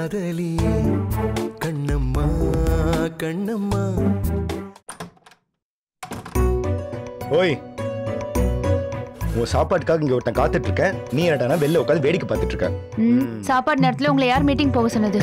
காதலியே கண்ணம்மா கண்ணம்மா ஓய் உன் சாப்பாட்டுக்காக இங்க ஒருத்தன் காத்துட்டு இருக்கேன் நீ என்னடானா வெளில உட்காந்து வேடிக்கை பார்த்துட்டு இருக்க ம், சாப்பாடு நேரத்துல உங்களை யார் மீட்டிங் போக சொன்னது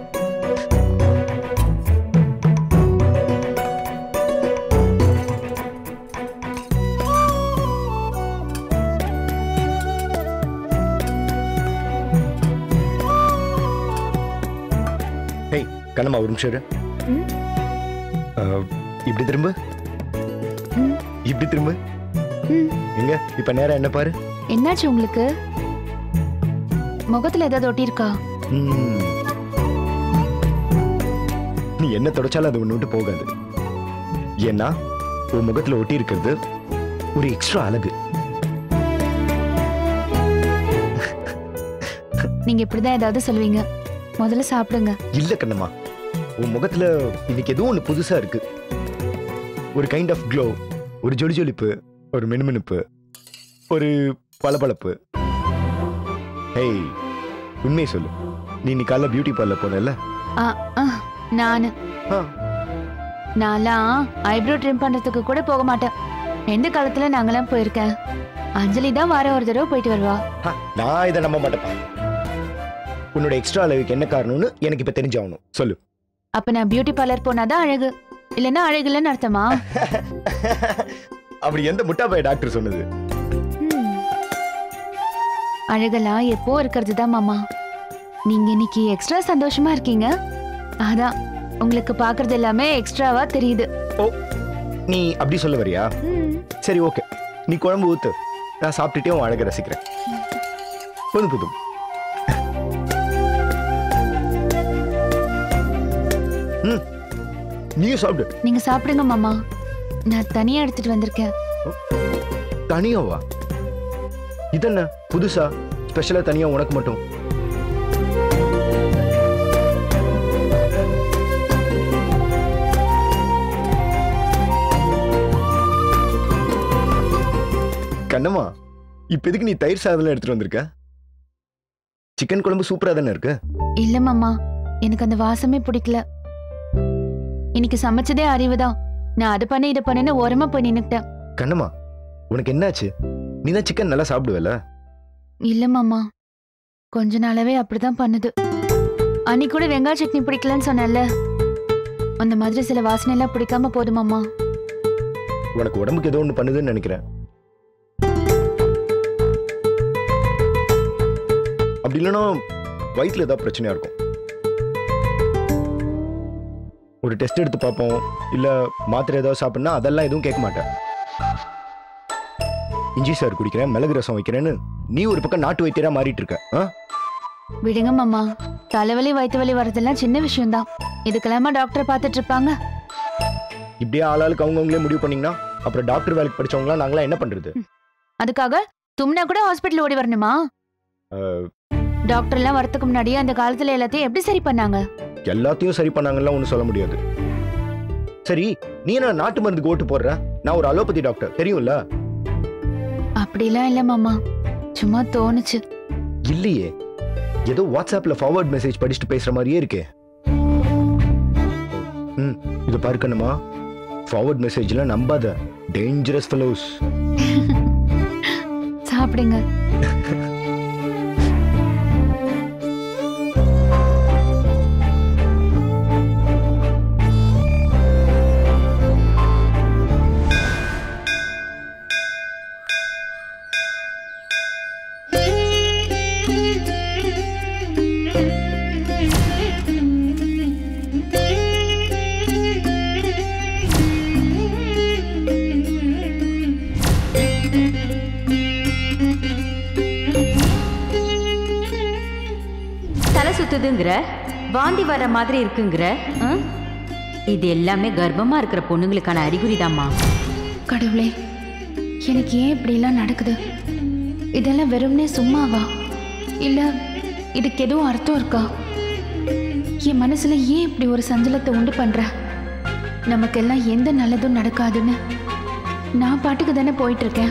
ஹேய் கண்ணம்மா ஒரு நிமிஷம் இரு. ம். அஹ், இப்படி திரும்ப ம், இப்படி திரும்ப ம். எங்க இப்ப நேரம் என்ன பாரு என்னாச்சு உங்களுக்கு முகத்துல ஏதாவது ஒட்டியிருக்கா ம். நீ என்ன தொடச்சாலும் அது ஒன்று விட்டு போகாது ஏன்னா உன் முகத்துல ஒட்டி இருக்கிறது ஒரு எக்ஸ்ட்ரா அழகு நீங்க இப்படிதான் ஏதாவது சொல்லுவீங்க முதல்ல சாப்பிடுங்க இல்ல கண்ணம்மா உன் முகத்துல இன்னைக்கு ஏதோ ஒன்று புதுசா இருக்கு ஒரு கைண்ட் ஆஃப் க்ளோ ஒரு ஜொலி ஜொலிப்பு ஒரு மினுமினுப்பு ஒரு பளபளப்பு ஹேய் உண்மையை சொல்லு நீ இன்னைக்கு காலைல பியூட்டி பார்லர் போனல ஆ, ஆ, நானு நான்லாம் ஐப்ரோ ட்ரிம் பண்றதுக்கு கூட போக மாட்டேன் எந்த காலத்துல நாங்கெல்லாம் போயிருக்கேன் அஞ்சலி தான் வார ஒரு தடவை போயிட்டு வருவா நான் இதை நம்ப மாட்டேப்பா உன்னோட எக்ஸ்ட்ரா அழகுக்கு என்ன காரணம்னு எனக்கு இப்ப தெரிஞ்சாகணும் சொல்லு அப்ப நான் பியூட்டி பார்லர் போனாதான் அழகு இல்லைன்னா அழகு இல்லைன்னு அர்த்தமா அப்படி எந்த முட்டாபாய டாக்டர் சொன்னது ம். அழகெல்லாம் எப்போ இருக்கிறது தான் மாமா நீங்க இன்னைக்கு எக்ஸ்ட்ரா சந்தோஷமா இருக்கீங்க அதான் உங்களுக்கு பாக்குறது எல்லாமே எக்ஸ்ட்ராவா தெரியுது ஓ நீ அப்படி சொல்ல வரியா ம். சரி ஓகே நீ குழம்பு ஊத்து நான் சாப்பிட்டுட்டே உன் அழகை ரசிக்கிறேன் போதும் போதும் ம் நீயும் சாப்பிடு நீங்க சாப்பிடுங்க மாமா நான் தனியா எடுத்துட்டு வந்திருக்கேன் தனியாவா இதென்ன புதுசா ஸ்பெஷலா தனியா உனக்கு மட்டும் கண்ணம்மா இப்ப எதுக்கு நீ தயிர் சாதம் எடுத்துட்டு வந்திருக்க சிக்கன் குழம்பு சூப்பரா தானே இருக்கு இல்ல மாமா எனக்கு அந்த வாசமே பிடிக்கல இன்னைக்கு சமைச்சதே அறிவுதான் நான் அது பண்ண இதை பண்ணேன்னு ஓரமா போய் நின்னுக்கிட்டேன் கண்ணம்மா உனக்கு என்னாச்சு நீ தான் சிக்கன் நல்லா சாப்பிடுவல இல்ல மாமா கொஞ்ச நாளாவே அப்படிதான் பண்ணுது அன்னைக்கு கூட வெங்காய சட்னி பிடிக்கலன்னு சொன்னேன்ல அந்த மாதிரி சில வாசனை எல்லாம் பிடிக்காம போதுமாமா உனக்கு உடம்புக்கு ஏதோ ஒன்று பண்ணுதுன்னு நினைக்கிறேன் அப்படி இல்லைன்னா வயிற்றுல ஏதாவது பிரச்சனையா இருக்கும் ஒரு டெஸ்ட் எடுத்து பார்ப்போம் இல்ல மாத்திரை ஏதாவது சாப்பிட்னா அதெல்லாம் எதுவும் கேட்க மாட்டேன் இஞ்சி சார் குடிக்கிறேன் மிளகு ரசம் வைக்கிறேன்னு நீ ஒரு பக்கம் நாட்டு வைத்தியரா மாறிட்டு இருக்க ஆ? விடுங்க மாமா தலைவலி வயிற்று வலி வர்றதெல்லாம் சின்ன விஷயம்தான் இதுக்கெல்லாமா டாக்டர் பார்த்துட்டு இருப்பாங்க இப்படியே ஆளாளுக்கு அவங்கவுங்களே முடிவு பண்ணீங்கன்னா அப்புறம் டாக்டர் வேலைக்கு படிச்சவங்களாம் நாங்களாம் என்ன பண்றது அதுக்காக தும்னா கூட ஹாஸ்பிட்டல் ஓடி வரணுமா அஹ், டாக்டர் எல்லாம் வரதுக்கு முன்னாடியே அந்த காலத்துல எல்லாத்தையும் எப்படி சரி பண்ணாங்க எல்லாத்தையும் சரி பண்ணாங்கலாம் ஒன்றும் சொல்ல முடியாது சரி நீ என்ன நாட்டு மருந்துக்கு ஓட்டு போடுற நான் ஒரு அலோபதி டாக்டர் தெரியும்ல அப்படிலாம் இல்ல மாமா சும்மா தோணுச்சு இல்லையே ஏதோ வாட்ஸ்அப்ல ஃபார்வர்ட் மெசேஜ் படிச்சுட்டு பேசுற மாதிரியே இருக்கே ம் இது பார்க்கணுமா ஃபார்வர்ட் மெசேஜ்ல நம்பாத டேஞ்சரஸ் ஃபெலோஸ் சாப்பிடுங்க தலை சுத்துதுங்கிற வாந்தி வர மாதிரி இருக்குங்கிற ஆ? இது எல்லாமே கர்ப்பமா இருக்கிற பொண்ணுங்களுக்கான அறிகுறிதாம்மா கடவுளே எனக்கு ஏன் இப்படிலாம் நடக்குது இதெல்லாம் வெறும்னே சும்மாவா இல்ல இதுக்கு எதுவும் அர்த்தம் இருக்கா என் மனசுல ஏன் இப்படி ஒரு சஞ்சலத்தை உண்டு பண்ற நமக்கெல்லாம் எந்த நல்லதும் நடக்காதுன்னு நான் பாட்டுக்கு தானே போயிட்டு இருக்கேன்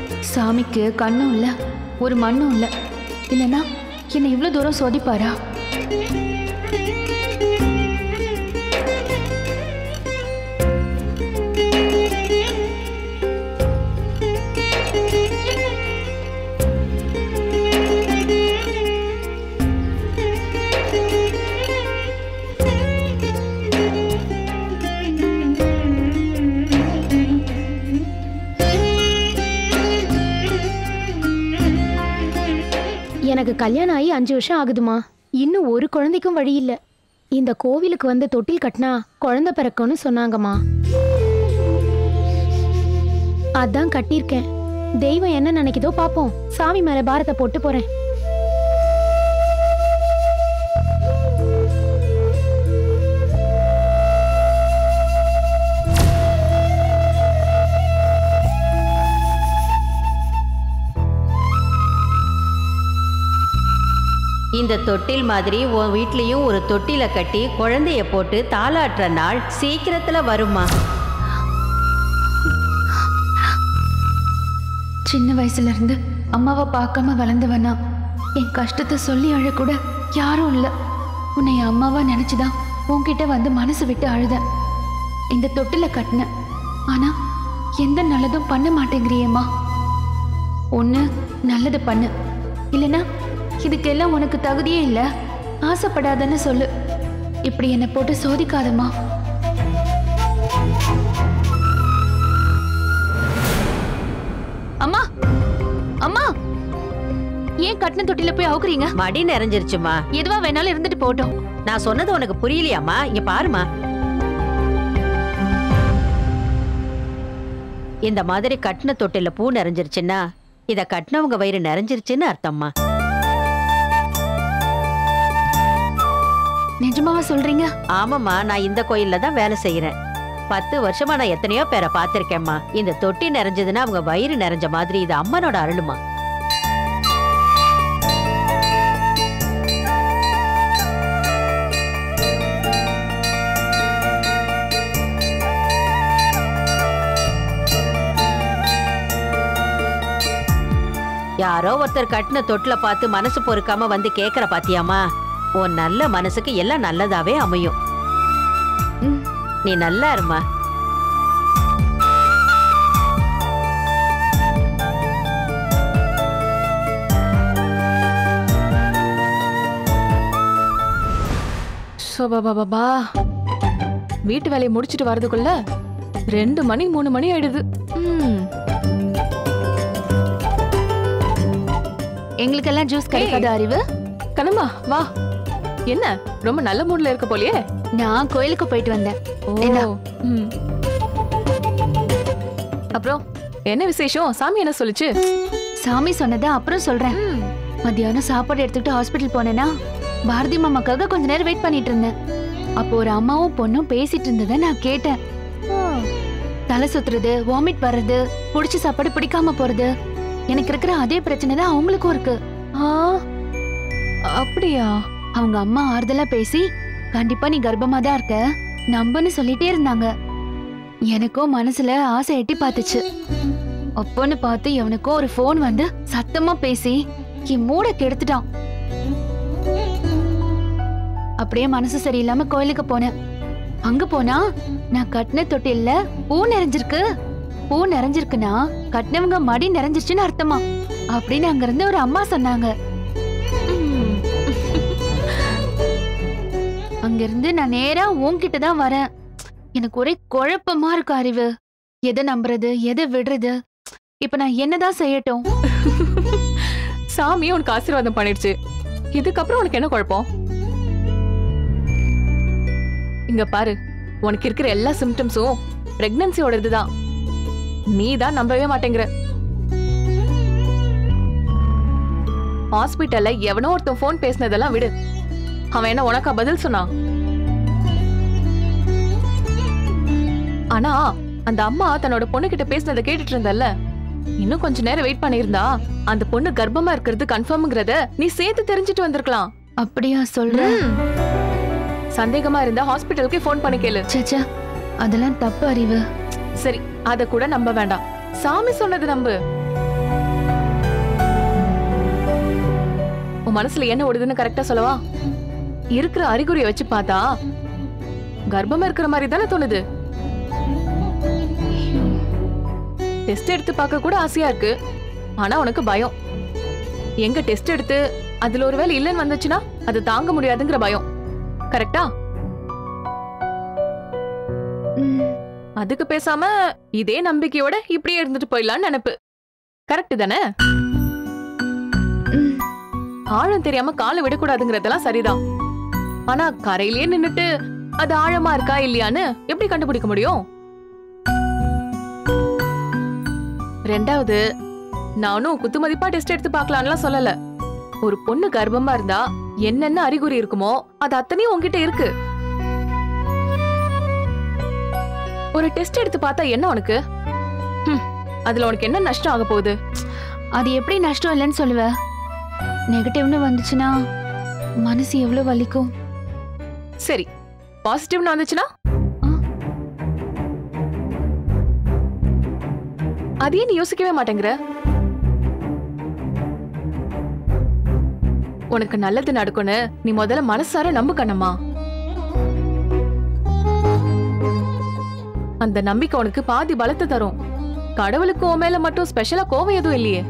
சாமிக்கு கண்ணும் இல்ல ஒரு மண்ணும் இல்ல இல்லைன்னா என்னை இவ்வளவு தூரம் சோதிப்பாரா எனக்கு கல்யாணம் ஆகி அஞ்சு வருஷம் ஆகுதுமா இன்னும் ஒரு குழந்தைக்கும் வழி இல்ல இந்த கோவிலுக்கு வந்து தொட்டில் கட்டினா குழந்தை பிறக்கும்னு சொன்னாங்கம்மா அதான் கட்டியிருக்கேன் தெய்வம் என்ன நினைக்குதோ பாப்போம் சாமி மேல பாரத்தை போட்டு போறேன் இந்த தொட்டில் மாதிரி உன் வீட்லயும் ஒரு தொட்டில கட்டி குழந்தைய போட்டு தாளாட்டுற நாள் சீக்கிரத்துல வருமா சின்ன வயசுல இருந்து அம்மாவை பார்க்காம வளர்ந்தவனா என் கஷ்டத்தை சொல்லி அழக்கூட யாரும் இல்லை உன்னை என் அம்மாவா நினைச்சுதான் உன்கிட்ட வந்து மனசு விட்டு அழுதேன் இந்த தொட்டில கட்டினேன் ஆனா எந்த நல்லதும் பண்ண மாட்டேங்கிறியேம்மா ஒன்று நல்லது பண்ணு இல்லைன்னா இதுக்கெல்லாம் உனக்கு தகுதியே இல்லை ஆசைப்படாதன்னு சொல்லு இப்படி என்னை போட்டு சோதிக்காதம்மா அம்மா அம்மா ஏன் கட்டின தொட்டில போய் அவுக்குறீங்க மடி நிறைஞ்சிருச்சுமா எதுவா வேணாலும் இருந்துட்டு போட்டோம் நான் சொன்னது உனக்கு புரியலையாம்மா இங்க பாருமா இந்த மாதிரி கட்டின தொட்டில பூ நிறைஞ்சிருச்சுன்னா இத கட்டினவங்க வயிறு நிறைஞ்சிருச்சுன்னு அர்த்தம்மா நிஜமாவா சொல்றீங்க ஆமாம்மா நான் இந்த கோயில்ல தான் வேலை செய்யறேன் பத்து வருஷமா நான் எத்தனையோ பேரை பார்த்திருக்கேம்மா இந்த தொட்டி நிறைஞ்சதுன்னா அவங்க வயிறு நிறைஞ்ச மாதிரி இது அம்மனோட அருளுமா யாரோ ஒருத்தர் கட்டின தொட்டில பார்த்து மனசு பொறுக்காம வந்து கேக்குற பாத்தியாமா உன் நல்ல மனசுக்கு எல்லாம் நல்லதாவே அமையும் ம், நீ நல்லா இருமா சோபாபாபா வீட்டு வேலையை முடிச்சிட்டு வரதுக்குள்ள ரெண்டு மணி மூணு மணி ஆயிடுது ம், எங்களுக்கெல்லாம் ஜூஸ் கிடைக்காத அறிவு கண்ணம்மா வா என்ன ரொம்ப நல்ல மூட்ல இருக்க போலியே நான் கோயிலுக்கு போயிட்டு வந்தேன் ஓ இந்தா. ம். அப்புறம் என்ன விசேஷம் சாமி என்ன சொல்லுச்சு சாமி சொன்னதை அப்புறம் சொல்றேன் ம், மத்தியானம் சாப்பாடு எடுத்துக்கிட்டு ஹாஸ்பிட்டல் போனேனா பாரதி மாமாக்காக கொஞ்ச நேரம் வெயிட் பண்ணிட்டு இருந்தேன் அப்போ ஒரு அம்மாவும் பொண்ணும் பேசிட்டு இருந்ததை நான் கேட்டேன் தலை சுத்துறது வாமிட் வர்றது பிடிச்ச சாப்பாடு பிடிக்காம போறது எனக்கு இருக்கிற அதே பிரச்சனை தான் அவங்களுக்கும் இருக்கு ஆ, அப்படியா அவங்க அம்மா ஆறுதலா பேசி கண்டிப்பா நீ கர்ப்பமா தான் இருக்க நம்புன்னு சொல்லிட்டே இருந்தாங்க எனக்கும் மனசுல ஆசை எட்டி பார்த்துச்சு அப்போன்னு பார்த்து எவனுக்கோ ஒரு ஃபோன் வந்து சத்தமா பேசி என் மூட கெடுத்துட்டான் அப்படியே மனசு சரியில்லாம கோயிலுக்கு போனேன் அங்க போனா நான் கட்டின தொட்டில்ல பூ நிறைஞ்சிருக்கு பூ நிறைஞ்சிருக்குன்னா கட்டினவங்க மடி நிறைஞ்சிருச்சுன்னு அர்த்தமா அப்படின்னு அங்க இருந்து ஒரு அம்மா சொன்னாங்க ம், அங்கிருந்து நான் நேரா உன்கிட்ட தான் வரேன் எனக்கு ஒரே குழப்பமா இருக்கு அறிவு எதை நம்புறது எதை விடுறது இப்ப நான் என்னதான் செய்யட்டும் சாமி உனக்கு ஆசீர்வாதம் பண்ணிடுச்சு இதுக்கப்புறம் உனக்கு என்ன குழப்பம் இங்க பாரு உனக்கு இருக்கிற எல்லா சிம்டம்ஸும் பிரெக்னன்சியோட இதுதான் நீ தான் நம்பவே மாட்டேங்கிற ஹாஸ்பிட்டல்ல எவனோ ஒருத்தன் ஃபோன் பேசினதெல்லாம் விடு அவன் என்ன உனக்கா பதில் சொன்னான் ஆனா அந்த அம்மா தன்னோட பொண்ணுகிட்ட பேசினதை கேட்டுட்டு இருந்தல்ல இன்னும் கொஞ்ச நேரம் வெயிட் பண்ணியிருந்தா அந்த பொண்ணு கர்ப்பமா இருக்கிறது கன்ஃபார்ம்ங்கிறத நீ சேர்த்து தெரிஞ்சுட்டு வந்திருக்கலாம் அப்படியா சொல்ற ம். சந்தேகமா இருந்தா ஹாஸ்பிட்டலுக்கு ஃபோன் பண்ணி கேளு சச்சா அதெல்லாம் தப்பு அறிவு சரி அத கூட நம்ப வேண்டாம் சாமி சொன்னது நம்பு உன் மனசுல என்ன ஓடுதுன்னு கரெக்டா சொல்லவா இருக்கிற அறிகுறியை வச்சு பார்த்தா கர்ப்பமா இருக்கிற மாதிரி தானே தோணுது டெஸ்ட் எடுத்து பார்க்க கூட ஆசையா இருக்கு ஆனா உனக்கு பயம் எங்க டெஸ்ட் எடுத்து அதுல ஒருவேளை இல்லைன்னு வந்துச்சுன்னா அது தாங்க முடியாதுங்கிற பயம் கரெக்டா ம், அதுக்கு பேசாம இதே நம்பிக்கையோட இப்படியே இருந்துட்டு போயிடலாம்னு நினைப்பு கரெக்ட் தானே ம். ஆழம் தெரியாம காலை விடக்கூடாதுங்கிறதெல்லாம் சரிதான் ஆனா கரையிலேயே நின்னுட்டு அது ஆழமா இருக்கா இல்லையான்னு எப்படி கண்டுபிடிக்க முடியும் ரெண்டாவது நானும் குத்துமதிப்பா டெஸ்ட் எடுத்து பார்க்கலாம்லாம் சொல்லல ஒரு பொண்ணு கர்ப்பமா இருந்தா என்னென்ன அறிகுறி இருக்குமோ அது அத்தனையும் உன்கிட்ட இருக்கு ஒரு டெஸ்ட் எடுத்து பார்த்தா என்ன உனக்கு ஹம், அதுல உனக்கு என்ன நஷ்டம் ஆக போகுது அது எப்படி நஷ்டம் இல்லைன்னு சொல்லுவ நெகட்டிவ்னு வந்துச்சுன்னா மனசு எவ்வளவு வலிக்கும் சரி பாசிட்டிவ்னு வந்துச்சுன்னா ஆ. அதையே நீ யோசிக்கவே மாட்டேங்கிற உனக்கு நல்லது நடக்கும்னு நீ முதல்ல மனசார நம்பு கண்ணம்மா அந்த நம்பிக்கை உனக்கு பாதி பலத்தை தரும் கடவுளுக்கு உன் மேல மட்டும் ஸ்பெஷலா கோவம் எதுவும் இல்லையே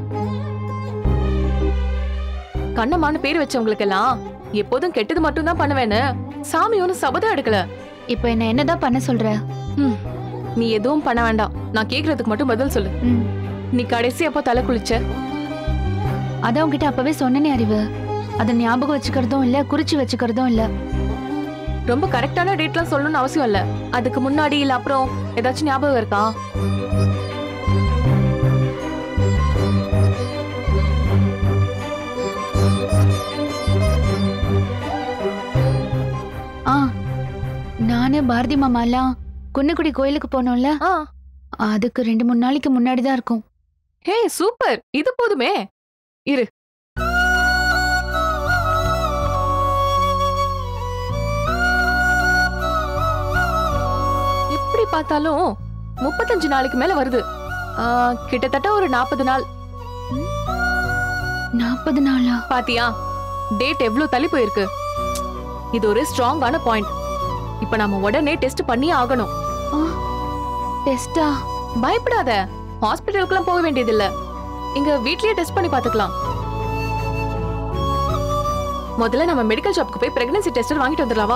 கண்ணம்மான்னு பேர் வச்சவங்களுக்கெல்லாம் எப்போதும் கெட்டது மட்டும் தான் பண்ணுவேன்னு சாமி ஒன்னும் சபதம் எடுக்கல இப்போ என்ன என்னதான் பண்ண சொல்ற ம், நீ எதுவும் பண்ண வேண்டாம் நான் கேக்குறதுக்கு மட்டும் பதில் சொல்லு ம், நீ கடைசி அப்போ தலை குளிச்ச அதான் உன்கிட்ட அப்பவே சொன்னனே அறிவு அதை ஞாபகம் வச்சுக்கிறதும் இல்ல குறிச்சு வச்சுக்கிறதும் இல்ல ரொம்ப கரெக்டான டேட்லாம் சொல்லணும்னு அவசியம் இல்ல அதுக்கு முன்னாடி இல்ல அப்புறம் ஏதாச்சும் ஞாபகம் இருக்கா ஆ நானு பாரதி மாமா எல்லாம் குன்னக்குடி கோயிலுக்கு போனோம்ல ஆ அதுக்கு ரெண்டு மூணு நாளைக்கு முன்னாடி தான் இருக்கும் ஹே சூப்பர் இது போதுமே இரு எப்படி பார்த்தாலும் முப்பத்தஞ்சு நாளைக்கு மேல வருது ஆ, கிட்டத்தட்ட ஒரு நாற்பது நாள் நாற்பது நாளா பாத்தியா டேட் எவ்வளவு தள்ளி போயிருக்கு இது ஒரு ஸ்ட்ராங்கான பாயிண்ட் இப்ப நாம உடனே டெஸ்ட் பண்ணியே ஆகணும் டெஸ்டா பயப்படாத ஹாஸ்பிட்டலுக்குலாம் போக வேண்டியதில்ல இங்க வீட்லயே டெஸ்ட் பண்ணி பாத்துக்கலாம் முதல்ல நம்ம மெடிக்கல் ஷாப்புக்கு போய் பிரெக்னன்சி டெஸ்ட் வாங்கிட்டு வந்துடலாவா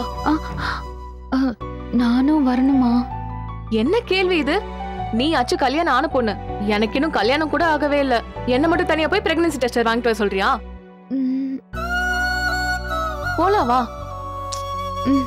நானும் வரணுமா என்ன கேள்வி இது நீ ஆச்சு கல்யாணம் ஆன பொண்ணு எனக்கு இன்னும் கல்யாணம் கூட ஆகவே இல்ல என்ன மட்டும் தனியா போய் பிரெக்னன்சி டெஸ்ட் வாங்கிட்டு வர சொல்றியா ம், போலாம் வா ம்.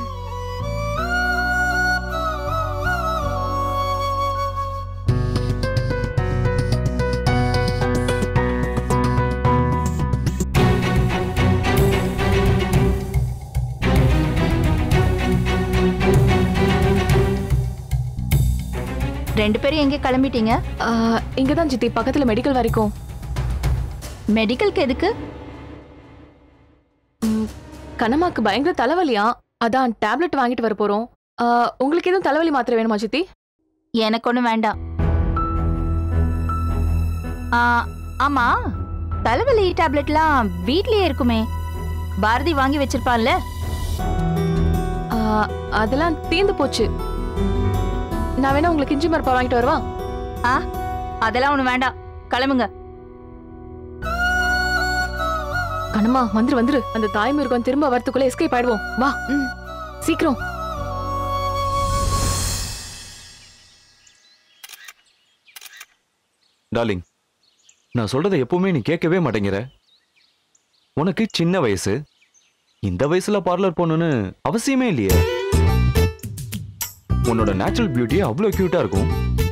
ரெண்டு பேரும் எங்க கிளம்பிட்டீங்க ஆ, இங்கதான் ஜித்தி பக்கத்துல மெடிக்கல் வரைக்கும் மெடிக்கலுக்கு எதுக்கு ம், கண்ணம்மாக்கு பயங்கர தலைவலியா அதான் டேப்லெட் வாங்கிட்டு வர போறோம் ஆ, உங்களுக்கு எதுவும் தலைவலி மாத்திரை வேணுமா சித்தி எனக்கு ஒன்றும் வேண்டாம் ஆ, ஆமா தலைவலி டேப்லெட்லாம் வீட்லயே இருக்குமே பாரதி வாங்கி வச்சிருப்பான்ல ஆ, அதெல்லாம் தீந்து போச்சு நான் வேணா உங்களுக்கு இஞ்சி மரப்பா வாங்கிட்டு வரவா ஆ அதெல்லாம் ஒன்றும் வேண்டாம் கிளம்புங்க கண்ணம்மா வந்துரு வந்துரு அந்த தாய் மிருகம் திரும்ப வரத்துக்குள்ள எஸ்கேப் ஆயிடுவோம் வா ம். சீக்கிரம் டார்லிங் நான் சொல்றதை எப்பவுமே நீ கேட்கவே மாட்டேங்கிற உனக்கு சின்ன வயசு இந்த வயசுல பார்லர் போகணும்னு அவசியமே இல்லையே உன்னோட நேச்சுரல் பியூட்டி அவ்வளோ கியூட்டா இருக்கும்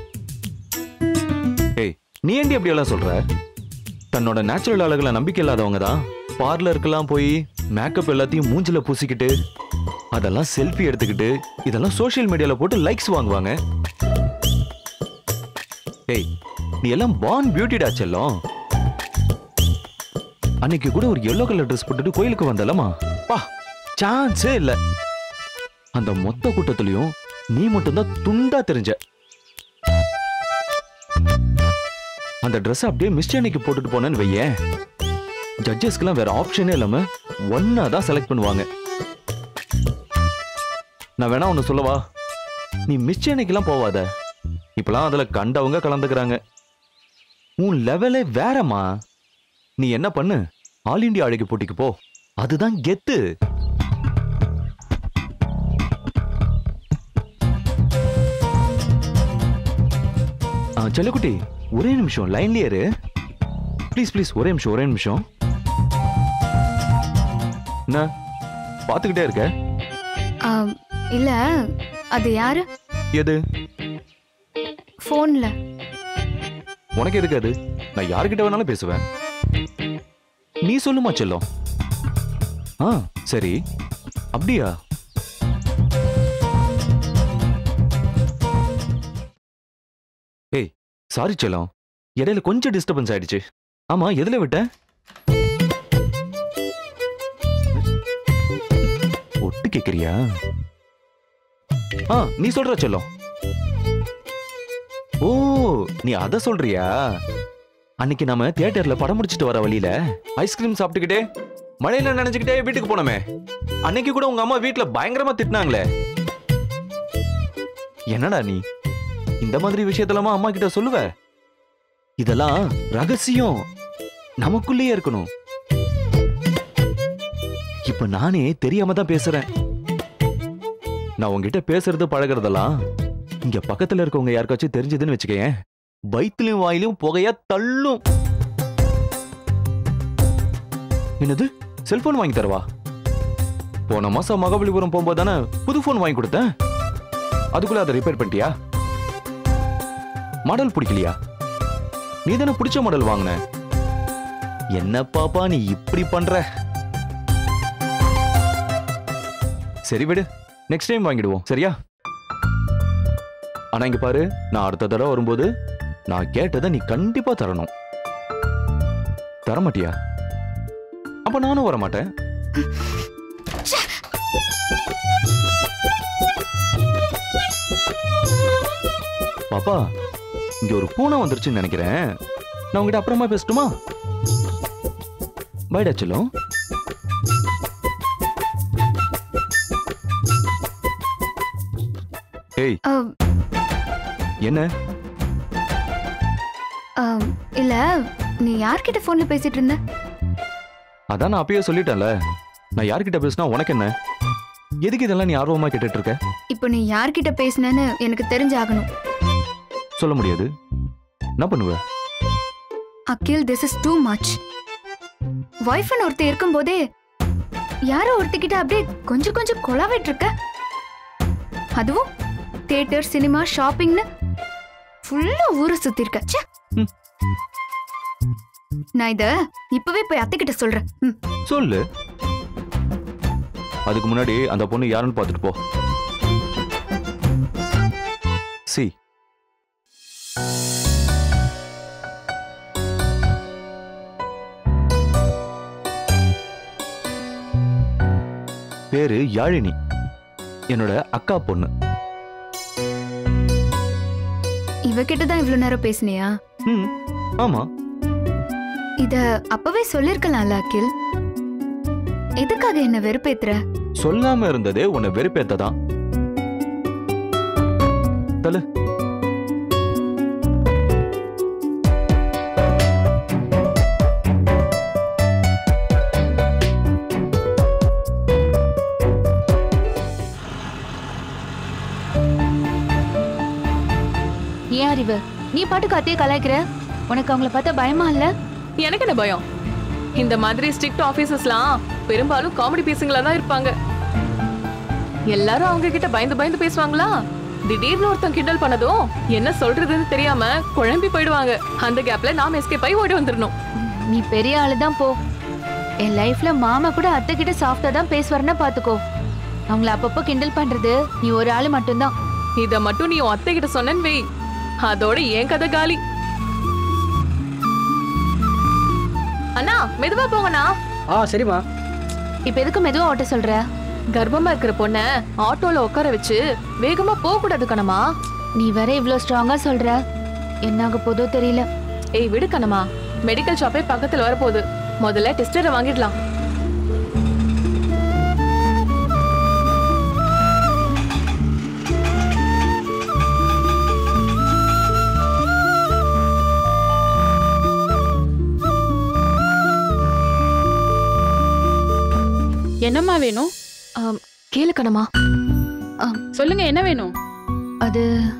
ஏய் நீ ஏண்டி அப்படியெல்லாம் சொல்ற தன்னோட நேச்சுரல் அழகுல நம்பிக்கை இல்லாதவங்க தான் பார்லருக்கெல்லாம் போய் மேக்கப் எல்லாத்தையும் மூஞ்சில பூசிக்கிட்டு அதெல்லாம் செல்ஃபி எடுத்துக்கிட்டு இதெல்லாம் சோஷியல் மீடியால போட்டு லைக்ஸ் வாங்குவாங்க ஏய் நீ எல்லாம் பான் பியூட்டிடா செல்லம் அன்னைக்கு கூட ஒரு எல்லோ கலர் ட்ரெஸ் போட்டுட்டு கோயிலுக்கு வந்தலமா பா சான்ஸே இல்ல அந்த மொத்த கூட்டத்திலையும் நீ மட்டும்தான் துண்டா தெரிஞ்ச அந்த ட்ரெஸ் அப்படியே மிஸ்டர் அன்னைக்கு போட்டுட்டு போனேன்னு வையேன் ஜட்ஜஸ்க்குலாம் வேற ஆப்ஷனே இல்லாம ஒன்னா தான் செலக்ட் பண்ணுவாங்க நான் வேணா ஒன்று சொல்லவா நீ மிஸ் சென்னைக்கெல்லாம் போவாத இப்பெல்லாம் அதில் கண்டவங்க கலந்துக்கிறாங்க உன் லெவலே வேறம்மா நீ என்ன பண்ணு ஆல் இண்டியா அழகி போட்டிக்கு போ அதுதான் கெத்து ஆ, செல்லக்குட்டி ஒரே நிமிஷம் லைன்லயே இரு ப்ளீஸ் ப்ளீஸ் ஒரே நிமிஷம் ஒரே நிமிஷம் என்ன பார்த்துக்கிட்டே இருக்க ஆம், இல்ல அது யாரு எது போன்ல உனக்கு எதுக்கு அது நான் யார்கிட்ட வேணாலும் பேசுவேன் நீ சொல்லுமா செல்லம் ஆ சரி அப்படியா ஏய் சாரி செல்லம் இடையில கொஞ்சம் டிஸ்டர்பன்ஸ் ஆயிடுச்சு ஆமா எதுல விட்ட ஒட்டு கேக்குறியா ஆ நீ சொல்ற செல்லம் ஓ நீ அத சொல்றியா அன்னைக்கு நாம தியேட்டர்ல படம் முடிச்சிட்டு வர வழியில ஐஸ்கிரீம் சாப்பிட்டுக்கிட்டே மழையில நினைச்சுக்கிட்டே வீட்டுக்கு போனோமே அன்னைக்கு கூட உங்க அம்மா வீட்ல பயங்கரமா திட்டினாங்களே என்னடா நீ இந்த மாதிரி விஷயத்தெல்லாமா அம்மா கிட்ட சொல்லுவ இதெல்லாம் ரகசியம் நமக்குள்ளேயே இருக்கணும் இப்ப நானே தெரியாம தான் பேசுறேன் நான் உங்ககிட்ட பேசுறது பழகுறதெல்லாம் இங்க பக்கத்துல இருக்கவங்க யாருக்காச்சும் தெரிஞ்சதுன்னு வச்சுக்கேன் வயிற்றுலயும் வாயிலையும் புகையா தள்ளும் என்னது செல்போன் வாங்கி தரவா போன மாசம் மகாபலிபுரம் போகும்போது தானே புது போன் வாங்கி கொடுத்தேன் அதுக்குள்ள அதை ரிப்பேர் பண்ணிட்டியா மாடல் பிடிக்கலையா நீ தானே பிடிச்ச மாடல் வாங்கின என்ன பாப்பா நீ இப்படி பண்ற சரி விடு நெக்ஸ்ட் டைம் வாங்கிடுவோம் சரியா ஆனா இங்க பாரு நான் அடுத்த தடவை வரும்போது நான் கேட்டதை நீ கண்டிப்பா தரணும் தர மாட்டியா அப்ப நானும் வர மாட்டேன் பாப்பா இங்க ஒரு பூனை வந்துருச்சுன்னு நினைக்கிறேன் நான் உங்ககிட்ட அப்புறமா பேசட்டுமா பைடா செல்லம் ஏய் ஆம், என்ன ஆம், இல்ல நீ யார்கிட்ட போன்ல பேசிட்டு இருந்த அதான் நான் அப்பயே சொல்லிட்டேன்ல நான் யார்கிட்ட பேசினா உனக்கு என்ன எதுக்கு இதெல்லாம் நீ ஆர்வமா கேட்டுட்டு இருக்க இப்போ நீ யார்கிட்ட பேசினேன்னு எனக்கு தெரிஞ்சாகணும் சொல்ல முடியாது என்ன பண்ணுவ Akhil this is too much ஒய்ஃப்னு ஒருத்தர் இருக்கும்போதே யாரோ ஒருத்திக்கிட்ட அப்படியே கொஞ்சம் கொஞ்சம் கொலாவிட்டு இருக்க அதுவும் தியேட்டர் சினிமா ஷாப்பிங்னு ஃபுல்லா ஊரை சுத்தி இருக்க ச்சே. ம். நான் இத இப்பவே போய் அத்தைக்கிட்ட சொல்றேன் ம். சொல்லு அதுக்கு முன்னாடி அந்த பொண்ணு யாருன்னு பார்த்துட்டு போ சி பேரு யாழினி என்னோட அக்கா பொண்ணு இவகிட்ட தான் இவ்வளவு நேரம் பேசினியா ம் ஆமா இத அப்பவே சொல்லிருக்கலாம்ல அகில் எதுக்காக என்ன வெறுப்பேத்துற சொல்லாம இருந்ததே உன்னை வெறுப்பேத்ததான் தலு ஏன் அறிவு நீ பாட்டுக்கு அத்தையை கலாய்க்கிற உனக்கு அவங்கள பார்த்தா பயமா இல்ல எனக்கு என்ன பயம் இந்த மாதிரி ஸ்ட்ரிக்ட் ஆபீசர்ஸ்லாம் பெரும்பாலும் காமெடி பீஸுங்களா தான் இருப்பாங்க எல்லாரும் அவங்க கிட்ட பயந்து பயந்து பேசுவாங்களா திடீர்னு ஒருத்தன் கிண்டல் பண்ணதும் என்ன சொல்றதுன்னு தெரியாம குழம்பி போயிடுவாங்க அந்த கேப்ல நாம எஸ்கேப் ஆகி ஓடி வந்துடணும் நீ பெரிய ஆளு தான் போ என் லைஃப்ல மாமா கூட அத்தை கிட்ட சாஃப்டா தான் பேசுவாருன்னா பாத்துக்கோ அவங்கள அப்பப்போ கிண்டல் பண்றது நீ ஒரு ஆளு மட்டும்தான் இத மட்டும் நீ உன் அத்தை கிட்ட சொன்னேன்னு வை அதோட ஏன் கதை காலி அண்ணா மெதுவா போங்கண்ணா ஆ சரிம்மா இப்ப எதுக்கு மெதுவா ஓட்ட சொல்ற கர்ப்பமா இருக்கிற பொண்ண ஆட்டோல உட்கார வச்சு வேகமா போக கூடாது கணமா நீ வேற இவ்ளோ ஸ்ட்ராங்கா சொல்ற என்ன ஆக போதோ தெரியல ஏய் விடு கணமா மெடிக்கல் ஷாப்பே பக்கத்துல வரப்போகுது முதல்ல டெஸ்டரை வாங்கிடலாம் என்னம்மா வேணும் ஆம், கேளு கண்ணம்மா சொல்லுங்க என்ன வேணும் அது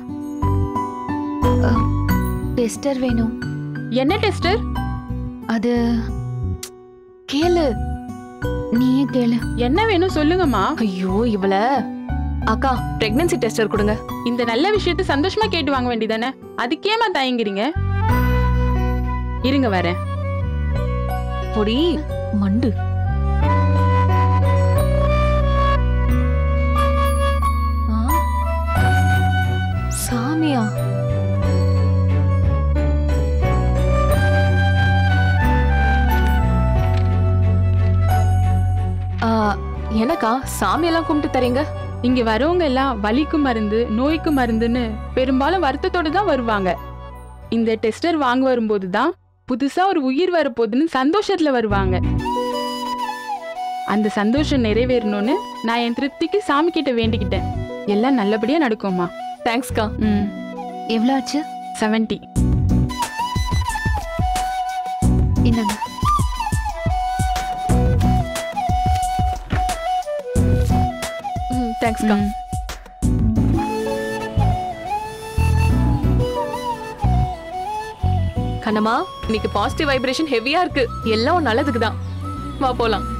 அ, டெஸ்டர் வேணும் என்ன டெஸ்டர் அது கேளு நீயே கேளு என்ன வேணும் சொல்லுங்கம்மா ஐயோ இவள அக்கா பிரெக்னன்சி டெஸ்டர் கொடுங்க இந்த நல்ல விஷயத்த சந்தோஷமா கேட்டு வாங்க வேண்டியதானே அதுக்கேமா தயங்குறீங்க இருங்க வரேன் பொடி மண்டு ஆ? சாமியா ஆ, எனக்கா சாமியெல்லாம் கும்பிட்டு தரீங்க இங்க வரவங்க எல்லாம் வலிக்கு மருந்து நோய்க்கு மருந்துன்னு பெரும்பாலும் வருத்தத்தோட தான் வருவாங்க இந்த டெஸ்டர் வாங்க வரும்போது தான் புதுசா ஒரு உயிர் வரப்போகுதுன்னு சந்தோஷத்துல வருவாங்க அந்த சந்தோஷம் நிறைவேறணும்னு நான் என் திருப்திக்கு சாமி கிட்ட வேண்டிக்கிட்டேன் எல்லாம் நல்லபடியா நடக்கும்மா தேங்க்ஸ்க்கா ம் எவ்வளோ ஆச்சு செவன்டி என்னங்க ம் தேங்க்ஸ்க்கா கண்ணம்மா இன்னைக்கு பாசிட்டிவ் வைப்ரேஷன் ஹெவியா இருக்கு எல்லாம் நல்லதுக்கு தான் வா போலாம்